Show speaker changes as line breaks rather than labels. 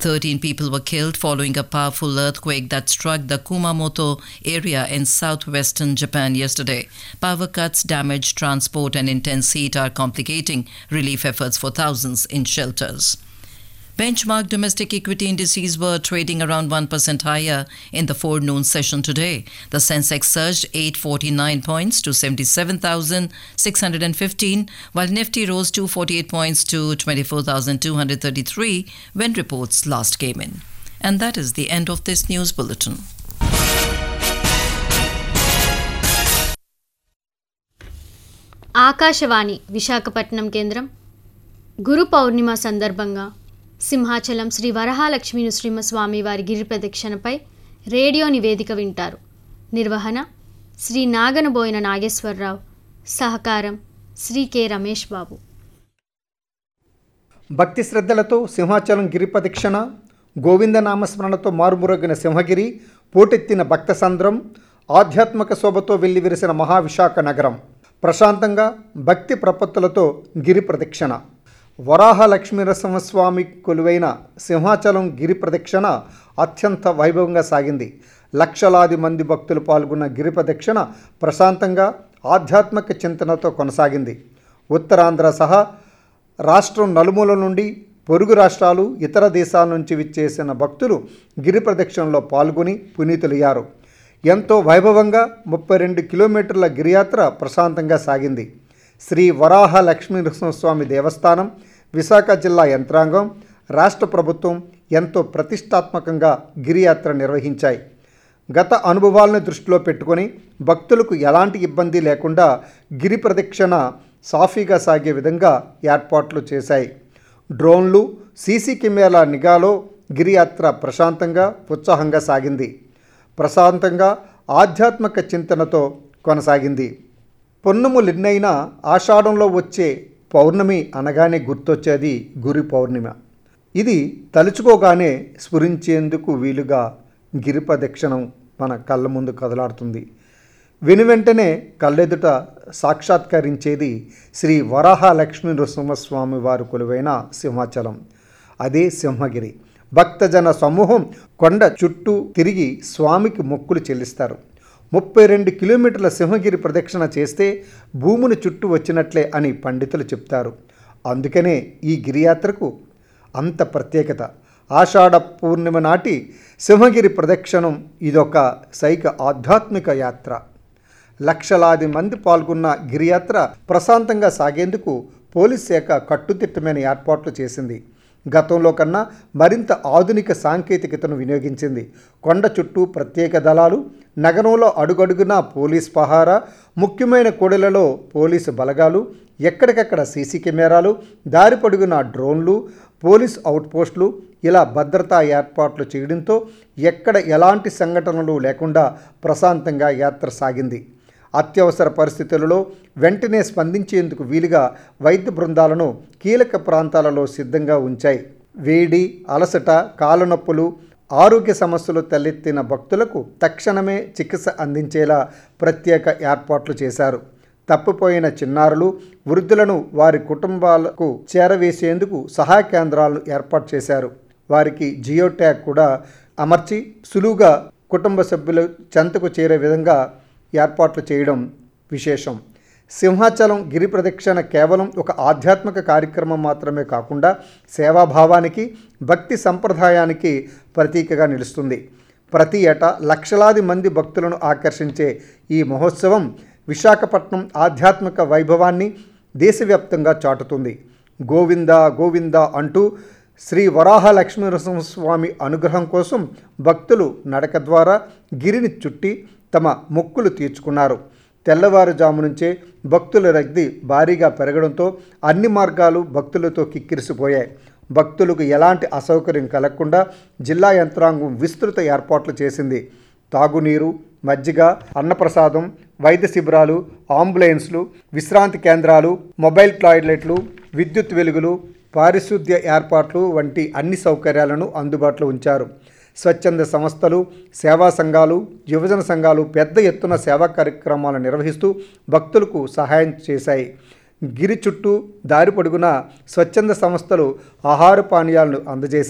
13 people were killed following a powerful earthquake that struck the Kumamoto area in southwestern Japan yesterday. Power cuts, damaged transport, and intense heat are complicating relief efforts for thousands in shelters. Benchmark domestic equity indices were trading around 1% higher in the forenoon session today. The Sensex surged 849 points to 77,615, while Nifty rose 248 points to 24,233 when reports last came in. And that is the end of this news bulletin.
Akashvani Visakhapatnam కేంద్రం గురు పౌర్ణిమ సందర్భంగా సింహాచలం శ్రీ వరహాలక్ష్మీ నృసింహస్వామి వారి గిరి ప్రదక్షిణపై radio నివేదిక వింటారు నిర్వహణ శ్రీ నాగనబోయిన నాగేశ్వరరావు సహకారం Shri K Ramesh బాబు
భక్తి శ్రద్ధలతో సింహాచలం గిరి ప్రదక్షిణ గోవింద నామస్మరణతో మారుమురగిన సింహగిరి పోటెత్తిన భక్త సంద్రం ఆధ్యాత్మిక శోభతో వెల్లివిరిసిన మహావిశాఖ నగరం ప్రశాంతంగా భక్తి ప్రపత్తులతో గిరి ప్రదక్షిణ వరాహ లక్ష్మీనరసింహస్వామి కొలువైన సింహాచలం గిరి ప్రదక్షిణ అత్యంత వైభవంగా సాగింది లక్షలాది మంది భక్తులు పాల్గొన్న గిరి ప్రదక్షిణ ప్రశాంతంగా ఆధ్యాత్మిక చింతనతో కొనసాగింది ఉత్తరాంధ్ర సహా రాష్ట్రం నలుమూల నుండి పొరుగు రాష్ట్రాలు ఇతర దేశాల నుంచి విచ్చేసిన భక్తులు గిరి ప్రదక్షిణలో పాల్గొని పునీతులయ్యారు ఎంతో వైభవంగా ముప్పై రెండు కిలోమీటర్ల గిరియాత్ర ప్రశాంతంగా సాగింది శ్రీ వరాహ లక్ష్మీ నరసింహస్వామి దేవస్థానం విశాఖ జిల్లా యంత్రాంగం రాష్ట్ర ప్రభుత్వం ఎంతో ప్రతిష్టాత్మకంగా గిరియాత్ర నిర్వహించాయి గత అనుభవాలను దృష్టిలో పెట్టుకొని భక్తులకు ఎలాంటి ఇబ్బంది లేకుండా గిరి ప్రదక్షిణ సాఫీగా సాగే విధంగా ఏర్పాట్లు చేశాయి డ్రోన్లు సీసీ కెమెరాల నిఘాలో గిరియాత్ర ప్రశాంతంగా ఉత్సాహంగా సాగింది ప్రశాంతంగా ఆధ్యాత్మిక చింతనతో కొనసాగింది పొన్నుము లిన్నైన ఆషాఢంలో వచ్చే పౌర్ణమి అనగానే గుర్తొచ్చేది గురి పౌర్ణిమ ఇది తలుచుకోగానే స్ఫురించేందుకు వీలుగా గిరి ప్రదక్షిణం మన కళ్ళ ముందు కదలాడుతుంది విని వెంటనే కళ్ళెదుట సాక్షాత్కరించేది శ్రీ వరాహ లక్ష్మీ నృసింహస్వామి వారు కొలువైన సింహాచలం అదే సింహగిరి భక్తజన సమూహం కొండ చుట్టూ తిరిగి స్వామికి మొక్కులు చెల్లిస్తారు ముప్పై రెండు కిలోమీటర్ల సింహగిరి ప్రదక్షిణ చేస్తే భూమిని చుట్టూ వచ్చినట్లే అని పండితులు చెప్తారు అందుకనే ఈ గిరియాత్రకు అంత ప్రత్యేకత ఆషాఢ పూర్ణిమ నాటి సింహగిరి ప్రదక్షిణం ఇదొక సైక ఆధ్యాత్మిక యాత్ర లక్షలాది మంది పాల్గొన్న గిరియాత్ర ప్రశాంతంగా సాగేందుకు పోలీస్ శాఖ కట్టుదిట్టమైన ఏర్పాట్లు చేసింది గతంలో కన్నా మరింత ఆధునిక సాంకేతికతను వినియోగించింది కొండ చుట్టూ ప్రత్యేక దళాలు నగరంలో అడుగడుగునా పోలీస్ పహారా ముఖ్యమైన కూడలలో పోలీసు బలగాలు ఎక్కడికక్కడ సీసీ కెమెరాలు దారి పొడుగున డ్రోన్లు పోలీస్ అవుట్పోస్టులు ఇలా భద్రతా ఏర్పాట్లు చేయడంతో ఎక్కడ ఎలాంటి సంఘటనలు లేకుండా ప్రశాంతంగా యాత్ర సాగింది అత్యవసర పరిస్థితులలో వెంటనే స్పందించేందుకు వీలుగా వైద్య బృందాలను కీలక ప్రాంతాలలో సిద్ధంగా ఉంచాయి వేడి అలసట కాళ్ళనొప్పులు ఆరోగ్య సమస్యలు తలెత్తిన భక్తులకు తక్షణమే చికిత్స అందించేలా ప్రత్యేక ఏర్పాట్లు చేశారు తప్పిపోయిన చిన్నారులు వృద్ధులను వారి కుటుంబాలకు చేరవేసేందుకు సహాయ కేంద్రాలను ఏర్పాటు చేశారు వారికి జియో ట్యాగ్ కూడా అమర్చి సులువుగా కుటుంబ సభ్యులు చెంతకు చేరే విధంగా ఏర్పాట్లు చేయడం విశేషం సింహాచలం గిరి ప్రదక్షిణ కేవలం ఒక ఆధ్యాత్మిక కార్యక్రమం మాత్రమే కాకుండా సేవాభావానికి భక్తి సంప్రదాయానికి ప్రతీకగా నిలుస్తుంది ప్రతి ఏటా లక్షలాది మంది భక్తులను ఆకర్షించే ఈ మహోత్సవం విశాఖపట్నం ఆధ్యాత్మిక వైభవాన్ని దేశవ్యాప్తంగా చాటుతుంది గోవింద గోవింద అంటూ శ్రీ వరాహ లక్ష్మీ నరసింహస్వామి అనుగ్రహం కోసం భక్తులు నడక ద్వారా గిరిని చుట్టి తమ మొక్కులు తీర్చుకున్నారు తెల్లవారుజాము నుంచే భక్తుల రద్దీ భారీగా పెరగడంతో అన్ని మార్గాలు భక్తులతో కిక్కిరిసిపోయాయి భక్తులకు ఎలాంటి అసౌకర్యం కలగకుండా జిల్లా యంత్రాంగం విస్తృత ఏర్పాట్లు చేసింది తాగునీరు మజ్జిగ అన్నప్రసాదం వైద్య శిబిరాలు అంబులెన్స్లు విశ్రాంతి కేంద్రాలు మొబైల్ టాయిలెట్లు విద్యుత్ వెలుగులు పారిశుద్ధ్య ఏర్పాట్లు వంటి అన్ని సౌకర్యాలను అందుబాటులో ఉంచారు స్వచ్ఛంద సంస్థలు సేవా సంఘాలు యువజన సంఘాలు పెద్ద ఎత్తున సేవా కార్యక్రమాలు నిర్వహిస్తూ భక్తులకు సహాయం చేశాయి గిరి చుట్టూ దారి పొడుగున స్వచ్ఛంద సంస్థలు ఆహార పానీయాలను అందజేశాయి